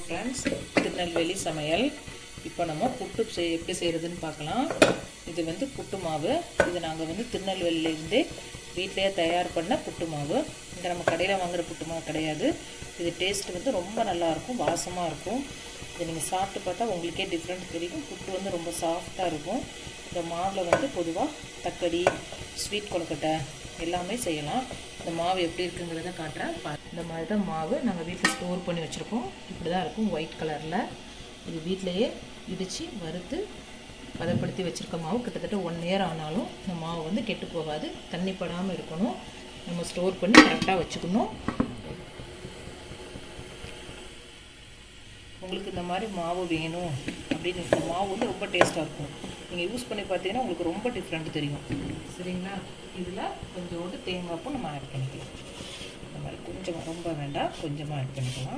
friends Tirunelveli சமையல் இப்போ நம்ம புட்டு செய் எப்படி செய்கிறதுன்னு பார்க்கலாம் இது வந்து புட்டு மாவு இது நாங்கள் வந்து திருநெல்வேலியிலேருந்தே வீட்டிலேயே தயார் பண்ண புட்டு மாவு இங்கே நம்ம கடையில் வாங்குற புட்டு மாவு கிடையாது இது டேஸ்ட் வந்து ரொம்ப நல்லாயிருக்கும் வாசமாக இருக்கும் இதை நீங்கள் சாப்பிட்டு பார்த்தா உங்களுக்கே டிஃப்ரெண்ட் தெரியும் புட்டு வந்து ரொம்ப சாஃப்டாக இருக்கும் இந்த மாவில் வந்து பொதுவாக தக்கடி ஸ்வீட் கொழுக்கட்டை எல்லாமே செய்யலாம் இந்த மாவு எப்படி இருக்குங்கிறத காட்டுறேன் பா- இந்த மாதிரி தான் மாவு நாங்கள் வீட்டில் ஸ்டோர் பண்ணி வச்சுருக்கோம் இப்படி தான் இருக்கும் ஒயிட் கலரில் இது வீட்டிலையே இடித்து வறுத்து பதப்படுத்தி வச்சுருக்க மாவு கிட்டத்தட்ட ஒன் இயர் ஆனாலும் இந்த மாவு வந்து கெட்டு போகாது தண்ணி படாமல் இருக்கணும் நம்ம ஸ்டோர் பண்ணி கரெக்டாக வச்சுக்கணும் உங்களுக்கு இந்த மாதிரி மாவு வேணும் அப்படின்னு இந்த மாவு வந்து ரொம்ப டேஸ்ட்டாக இருக்கும் நீங்கள் யூஸ் பண்ணி பார்த்தீங்கன்னா உங்களுக்கு ரொம்ப டிஃப்ரெண்ட் தெரியும் சரிங்களா இதில் கொஞ்சோண்டு தேங்காய் பூ நம்ம ஆட் பண்ணிக்கலாம் இந்த மாதிரி கொஞ்சமாக ரொம்ப வேண்டாம் கொஞ்சமாக ஆட் பண்ணிக்கலாம்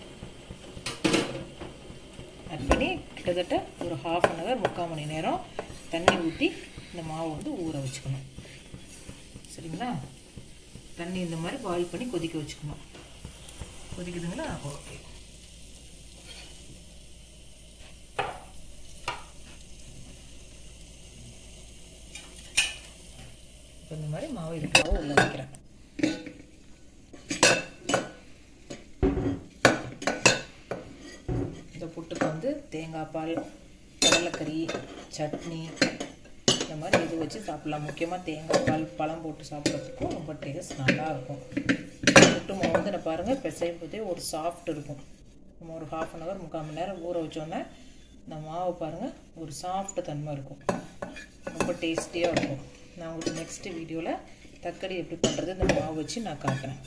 ஆட் பண்ணி கிட்டத்தட்ட ஒரு ஹாஃப் அன் ஹவர் முக்கால் மணி நேரம் தண்ணி ஊற்றி இந்த மாவை வந்து ஊற வச்சுக்கணும் சரிங்களா தண்ணி இந்த மாதிரி பாயில் பண்ணி கொதிக்க வச்சுக்கணும் கொதிக்குதுங்களா ஓகே இப்போ இந்த மாதிரி மாவு இதுக்காக உள்ள வைக்கிறேன் இந்த புட்டுக்கு வந்து தேங்காய் பால் கடலைக்கறி சட்னி இந்த மாதிரி இது வச்சு சாப்பிட்லாம் முக்கியமாக தேங்காய் பால் பழம் போட்டு சாப்பிட்றதுக்கும் ரொம்ப டேஸ்ட் நல்லா இருக்கும் புட்டு மாவு வந்து நான் பாருங்கள் பிசையும் போதே ஒரு சாஃப்ட் இருக்கும் நம்ம ஒரு ஹாஃப் அன் ஹவர் முக்கால் மணி நேரம் ஊற வச்சோன்னே இந்த மாவு பாருங்கள் ஒரு சாஃப்ட் தன்மை இருக்கும் ரொம்ப டேஸ்டியாக இருக்கும் நான் உங்களுக்கு நெக்ஸ்ட் வீடியோவில் தக்காளி எப்படி பண்ணுறது இந்த மாவு வச்சு நான் காட்டுறேன்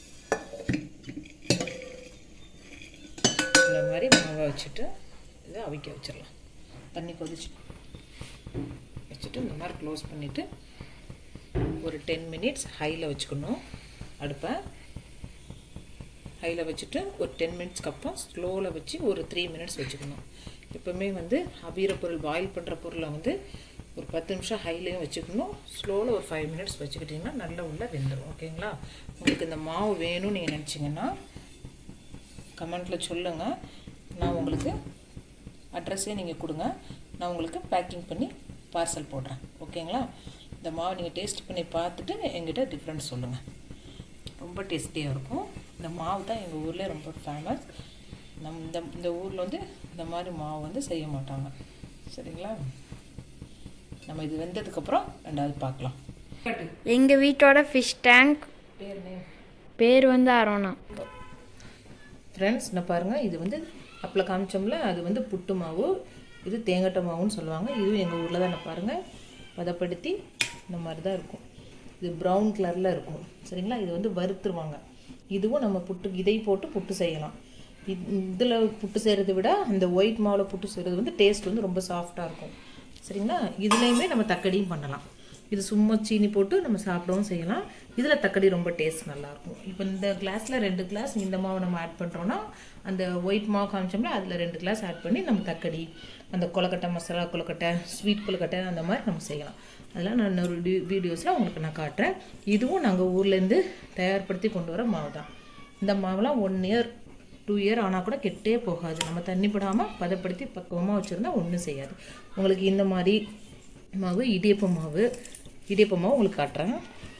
இந்த மாதிரி மாவை வச்சுட்டு இதை அவிக்க வச்சிடலாம் தண்ணி கொதிச்சு வச்சுட்டு இந்த மாதிரி க்ளோஸ் பண்ணிவிட்டு ஒரு டென் மினிட்ஸ் ஹையில் வச்சுக்கணும் அடுப்பை ஹையில் வச்சுட்டு ஒரு டென் மினிட்ஸ்க்கு அப்புறம் ஸ்லோவில் வச்சு ஒரு த்ரீ மினிட்ஸ் வச்சுக்கணும் எப்போவுமே வந்து அவிர பொருள் பாயில் பண்ணுற பொருளை வந்து ஒரு பத்து நிமிஷம் ஹைலையும் வச்சுக்கணும் ஸ்லோவில் ஒரு ஃபைவ் மினிட்ஸ் வச்சுக்கிட்டிங்கன்னா நல்லா உள்ள வெந்துடும் ஓகேங்களா உங்களுக்கு இந்த மாவு வேணும்னு நீங்கள் நினச்சிங்கன்னா கமெண்ட்டில் சொல்லுங்கள் நான் உங்களுக்கு அட்ரஸே நீங்கள் கொடுங்க நான் உங்களுக்கு பேக்கிங் பண்ணி பார்சல் போடுறேன் ஓகேங்களா இந்த மாவு நீங்கள் டேஸ்ட் பண்ணி பார்த்துட்டு எங்கிட்ட டிஃப்ரெண்ட் சொல்லுங்கள் ரொம்ப டேஸ்டியாக இருக்கும் இந்த மாவு தான் எங்கள் ஊரில் ரொம்ப ஃபேமஸ் நம் இந்த இந்த ஊரில் வந்து இந்த மாதிரி மாவு வந்து செய்ய மாட்டாங்க சரிங்களா நம்ம இது வெந்ததுக்கப்புறம் ரெண்டாவது பார்க்கலாம் எங்கள் வீட்டோட ஃபிஷ் டேங்க் பேர் நேம் பேர் வந்து அரோனா ஃப்ரெண்ட்ஸ் நான் பாருங்கள் இது வந்து அப்பளம் காமிச்சோம்ல அது வந்து புட்டு மாவு இது தேங்கட்ட மாவுன்னு சொல்லுவாங்க இதுவும் எங்கள் ஊரில் தான் நான் பாருங்கள் பதப்படுத்தி இந்த மாதிரி தான் இருக்கும் இது ப்ரௌன் கலரில் இருக்கும் சரிங்களா இது வந்து வறுத்துருவாங்க இதுவும் நம்ம புட்டு இதை போட்டு புட்டு செய்யலாம் இதில் புட்டு செய்கிறத விட அந்த ஒயிட் மாவில் புட்டு செய்கிறது வந்து டேஸ்ட் வந்து ரொம்ப சாஃப்டாக இருக்கும் சரிங்களா இதுலேயுமே நம்ம தக்கடியும் பண்ணலாம் இது சும்மா சீனி போட்டு நம்ம சாப்பிடவும் செய்யலாம் இதில் தக்கடி ரொம்ப டேஸ்ட் நல்லாயிருக்கும் இப்போ இந்த கிளாஸில் ரெண்டு கிளாஸ் இந்த மாவை நம்ம ஆட் பண்ணுறோன்னா அந்த ஒயிட் மாவு காமிச்சோம்ல அதில் ரெண்டு கிளாஸ் ஆட் பண்ணி நம்ம தக்கடி அந்த கொலக்கட்டை மசாலா கொலக்கட்டை ஸ்வீட் கொலக்கட்டை அந்த மாதிரி நம்ம செய்யலாம் அதெல்லாம் நான் இன்னொரு வீடியோஸில் உங்களுக்கு நான் காட்டுறேன் இதுவும் நாங்கள் ஊர்லேருந்து தயார்படுத்தி கொண்டு வர மாவு தான் இந்த மாவுலாம் ஒன் இயர் டூ இயர் ஆனால் கூட கெட்டே போகாது நம்ம தண்ணி படாமல் பதப்படுத்தி பக்குவமாக வச்சுருந்தா ஒன்றும் செய்யாது உங்களுக்கு இந்த மாதிரி மாவு இடியப்ப மாவு இடியப்ப மாவு உங்களுக்கு காட்டுறேன்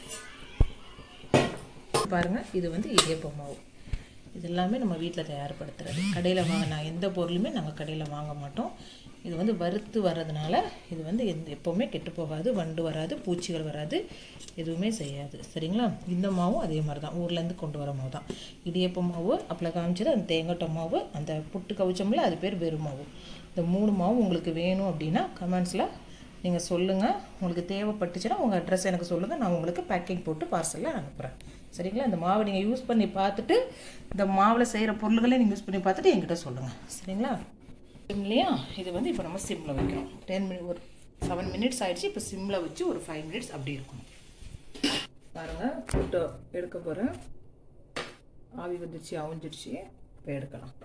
பாருங்கள் இது வந்து இடியப்ப மாவு இது எல்லாமே நம்ம வீட்டில் தயார்படுத்துறது கடையில் வாங்க நான் எந்த பொருளுமே நாங்கள் கடையில் வாங்க மாட்டோம் இது வந்து வறுத்து வர்றதுனால இது வந்து எந்த எப்போவுமே கெட்டு போகாது வண்டு வராது பூச்சிகள் வராது எதுவுமே செய்யாது சரிங்களா இந்த மாவும் அதே மாதிரி தான் ஊர்லேருந்து கொண்டு வர மாவு தான் இடியப்ப மாவு அப்பளம் காமிச்சது அந்த தேங்காட்ட மாவு அந்த புட்டு கவிச்சோம்ல அது பேர் வெறும் மாவு இந்த மூணு மாவு உங்களுக்கு வேணும் அப்படின்னா கமெண்ட்ஸில் நீங்கள் சொல்லுங்கள் உங்களுக்கு தேவைப்பட்டுச்சுன்னா உங்கள் அட்ரஸ் எனக்கு சொல்லுங்கள் நான் உங்களுக்கு பேக்கிங் போட்டு பார்சலில் அனுப்புகிறேன் சரிங்களா இந்த மாவை நீங்கள் யூஸ் பண்ணி பார்த்துட்டு இந்த மாவில் செய்கிற பொருள்களை நீங்கள் யூஸ் பண்ணி பார்த்துட்டு என்கிட்ட சொல்லுங்கள் சரிங்களா சிம்லையா இது வந்து இப்போ நம்ம சிம்மில் வைக்கிறோம் டென் மினிட் ஒரு செவன் மினிட்ஸ் ஆயிடுச்சு இப்போ சிம்மில் வச்சு ஒரு ஃபைவ் மினிட்ஸ் அப்படி இருக்கணும் பாருங்கள் ஃபோட்டோ எடுக்க போகிறேன் ஆவி வந்துருச்சு அவிஞ்சிருச்சு இப்போ எடுக்கலாம்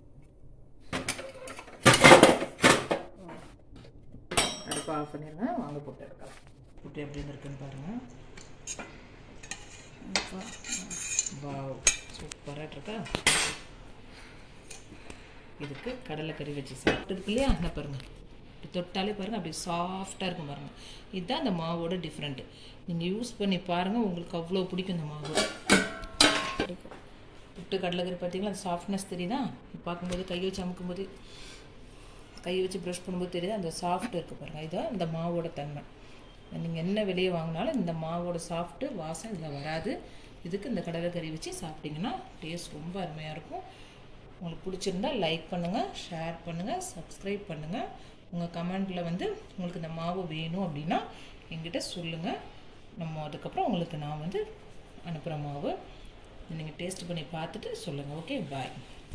அடுப்பு ஆஃப் பண்ணிடுங்க வாங்க போட்டு எடுக்கலாம் புட்டு எப்படி இருக்குன்னு பாருங்கள் வாவ் சூப்பராக இருக்கா இதுக்கு கடலைக்கறி வச்சு சாப்பிட்டு இருக்கு இல்லையா என்ன பாருங்க இப்படி தொட்டாலே பாருங்கள் அப்படி சாஃப்டாக இருக்கும் பாருங்கள் இதுதான் அந்த மாவோட டிஃப்ரெண்ட்டு நீங்கள் யூஸ் பண்ணி பாருங்கள் உங்களுக்கு அவ்வளோ பிடிக்கும் இந்த மாவு புட்டு கடலைக்கறி பார்த்தீங்களா அந்த சாஃப்ட்னஸ் தெரியுதா பார்க்கும்போது கை வச்சு அமுக்கும்போது கை வச்சு ப்ரஷ் பண்ணும்போது தெரியுது அந்த சாஃப்ட் இருக்குது பாருங்கள் இதுதான் இந்த மாவோட தன்மை நீங்கள் என்ன வெளியே வாங்கினாலும் இந்த மாவோட சாஃப்ட்டு வாசம் இதில் வராது இதுக்கு இந்த கடலைக்கறி வச்சு சாப்பிட்டிங்கன்னா டேஸ்ட் ரொம்ப அருமையாக இருக்கும் உங்களுக்கு பிடிச்சிருந்தா லைக் பண்ணுங்கள் ஷேர் பண்ணுங்கள் சப்ஸ்கிரைப் பண்ணுங்கள் உங்கள் கமெண்டில் வந்து உங்களுக்கு இந்த மாவு வேணும் அப்படின்னா எங்கிட்ட சொல்லுங்கள் நம்ம அதுக்கப்புறம் உங்களுக்கு நான் வந்து அனுப்புகிற மாவு நீங்கள் டேஸ்ட் பண்ணி பார்த்துட்டு சொல்லுங்கள் ஓகே பாய்